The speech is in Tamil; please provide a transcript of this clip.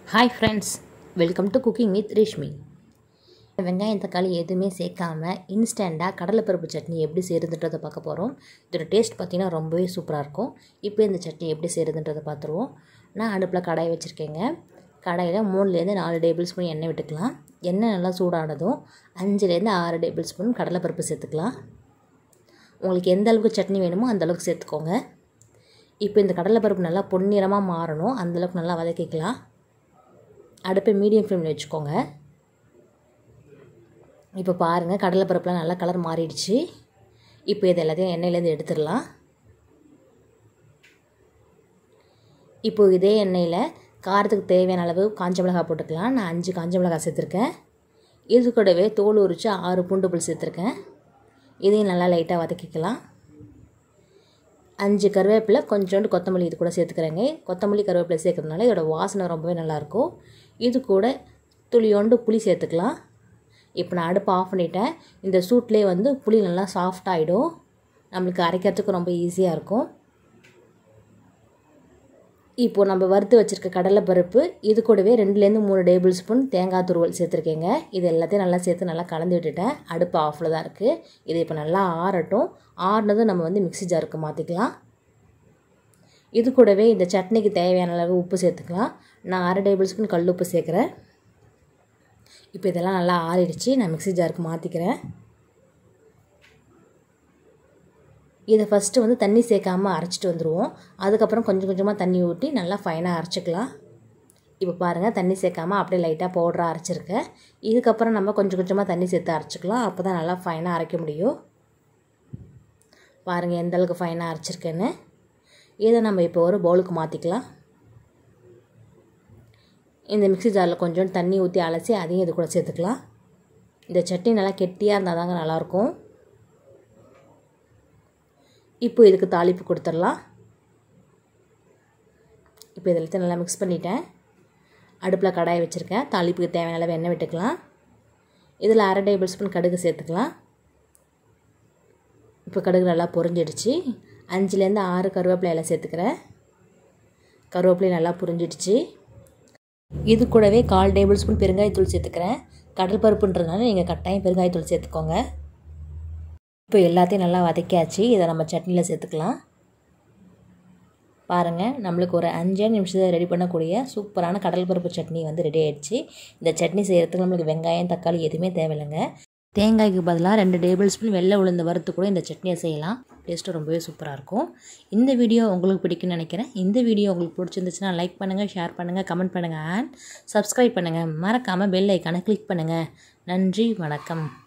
hi friends welcome to cooking with Reshmi வெங்காயம் தக்காளி எதுவுமே சேர்க்காம இன்ஸ்டண்ட்டாக கடலைப்பருப்பு சட்னி எப்படி செய்கிறதுன்றதை பார்க்க போகிறோம் இதோட டேஸ்ட் பார்த்திங்கன்னா ரொம்பவே சூப்பராக இருக்கும் இப்போ இந்த சட்னி எப்படி செய்கிறதுன்றதை பார்த்துருவோம் நான் அடுப்பில் கடாய் வச்சுருக்கேங்க கடாயில் மூணுலேருந்து நாலு டேபிள் ஸ்பூன் எண்ணெய் விட்டுக்கலாம் எண்ணெய் நல்லா சூடானதும் அஞ்சுலேருந்து ஆறு டேபிள் ஸ்பூன் கடலைப்பருப்பு சேர்த்துக்கலாம் உங்களுக்கு எந்த அளவுக்கு சட்னி வேணுமோ அந்த அளவுக்கு சேர்த்துக்கோங்க இப்போ இந்த கடலைப்பருப்பு நல்லா பொன்னிறமாக மாறணும் அந்தளவுக்கு நல்லா வதக்கிக்கலாம் அடுப்பை மீடியம் ஃப்ளேமில் வச்சுக்கோங்க இப்போ பாருங்கள் கடலைப்பருப்புலாம் நல்லா கலர் மாறிடுச்சு இப்போ இது எல்லாத்தையும் எண்ணெயிலேருந்து எடுத்துடலாம் இப்போ இதே எண்ணெயில் காரத்துக்கு தேவையான அளவு காஞ்ச மிளகாய் போட்டுக்கலாம் நான் அஞ்சு காஞ்ச மிளகாய் சேர்த்துருக்கேன் இது கூடவே தோல் உரித்து ஆறு பூண்டு புல் சேர்த்துருக்கேன் இதையும் நல்லா லைட்டாக வதக்கிக்கலாம் அஞ்சு கருவேப்பிலை கொஞ்சோண்டு கொத்தமல்லி இது கூட சேர்த்துக்கிறேங்க கொத்தமல்லி கருவேப்பிலை சேர்க்கறதுனால இதோட வாசனை ரொம்பவே நல்லாயிருக்கும் இது கூட துளியோண்டு புளி சேர்த்துக்கலாம் இப்போ நான் அடுப்பு ஆஃப் பண்ணிட்டேன் இந்த சூட்லேயே வந்து புளி நல்லா சாஃப்ட் ஆகிடும் நம்மளுக்கு அரைக்கிறதுக்கு ரொம்ப ஈஸியாக இருக்கும் இப்போது நம்ம வறுத்து வச்சுருக்க கடலைப்பருப்பு இது கூடவே ரெண்டுலேருந்து மூணு டேபிள் ஸ்பூன் தேங்காய் துருவல் சேர்த்துருக்கேங்க இது எல்லாத்தையும் நல்லா சேர்த்து நல்லா கலந்து விட்டுட்டேன் அடுப்பு ஆஃபில் தான் இருக்குது இது இப்போ நல்லா ஆறட்டும் ஆறுனதும் நம்ம வந்து மிக்ஸி ஜாருக்கு மாற்றிக்கலாம் இது கூடவே இந்த சட்னிக்கு தேவையான அளவு உப்பு சேர்த்துக்கலாம் நான் அரை டேபிள் ஸ்பூன் கல் உப்பு சேர்க்குறேன் இப்போ இதெல்லாம் நல்லா ஆறிடுச்சு நான் மிக்ஸி ஜாருக்கு மாற்றிக்கிறேன் இதை ஃபஸ்ட்டு வந்து தண்ணி சேர்க்காமல் அரைச்சிட்டு வந்துடுவோம் அதுக்கப்புறம் கொஞ்சம் கொஞ்சமாக தண்ணி ஊற்றி நல்லா ஃபைனாக அரைச்சிக்கலாம் இப்போ பாருங்கள் தண்ணி சேர்க்காமல் அப்படியே லைட்டாக பவுடராக அரைச்சிருக்கேன் இதுக்கப்புறம் நம்ம கொஞ்சம் கொஞ்சமாக தண்ணி சேர்த்து அரைச்சிக்கலாம் அப்போ தான் நல்லா ஃபைனாக அரைக்க முடியும் பாருங்கள் எந்த அளவுக்கு ஃபைனாக அரைச்சிருக்கேன்னு இதை நம்ம இப்போ ஒரு பவுலுக்கு மாற்றிக்கலாம் இந்த மிக்ஸி ஜாரில் கொஞ்சம் தண்ணி ஊற்றி அலசி அதையும் இது கூட சேர்த்துக்கலாம் இந்த சட்னி நல்லா கெட்டியாக இருந்தால் தாங்க நல்லாயிருக்கும் இப்போ இதுக்கு தாளிப்பு கொடுத்துடலாம் இப்போ இதில் நல்லா மிக்ஸ் பண்ணிட்டேன் அடுப்பில் கடாயை வச்சுருக்கேன் தாளிப்புக்கு தேவையான அளவு எண்ணெய் விட்டுக்கலாம் இதில் அரை டேபிள் ஸ்பூன் கடுகு சேர்த்துக்கலாம் இப்போ கடுகு நல்லா பொரிஞ்சிடுச்சு அஞ்சுலேருந்து ஆறு கருவேப்பிலை எல்லாம் சேர்த்துக்கிறேன் கருவேப்பிலை நல்லா புரிஞ்சிடுச்சு இது கூடவே கால் டேபிள் ஸ்பூன் பெருங்காயத்தூள் சேர்த்துக்கிறேன் கடல் பருப்புன்றதுனால நீங்கள் கட்டாயம் பெருங்காயத்தூள் சேர்த்துக்கோங்க இப்போ எல்லாத்தையும் நல்லா வதக்கியாச்சு இதை நம்ம சட்னியில் சேர்த்துக்கலாம் பாருங்கள் நம்மளுக்கு ஒரு அஞ்சே நிமிஷத்தில் ரெடி பண்ணக்கூடிய சூப்பரான கடல் பருப்பு சட்னி வந்து ரெடி ஆகிடுச்சு இந்த சட்னி செய்கிறதுக்கு நம்மளுக்கு வெங்காயம் தக்காளி எதுவுமே தேவையில்லைங்க தேங்காய்க்கு பதிலாக ரெண்டு டேபிள் ஸ்பூன் வெள்ளை உளுந்து வறுத்து கூட இந்த சட்னியை செய்யலாம் டேஸ்ட்டு ரொம்பவே சூப்பராக இருக்கும் இந்த வீடியோ உங்களுக்கு பிடிக்கும்னு நினைக்கிறேன் இந்த வீடியோ உங்களுக்கு பிடிச்சிருந்துச்சுன்னா லைக் பண்ணுங்கள் ஷேர் பண்ணுங்கள் கமெண்ட் பண்ணுங்கள் அண்ட் சப்ஸ்கிரைப் பண்ணுங்கள் மறக்காமல் பெல் ஐக்கானை கிளிக் பண்ணுங்கள் நன்றி வணக்கம்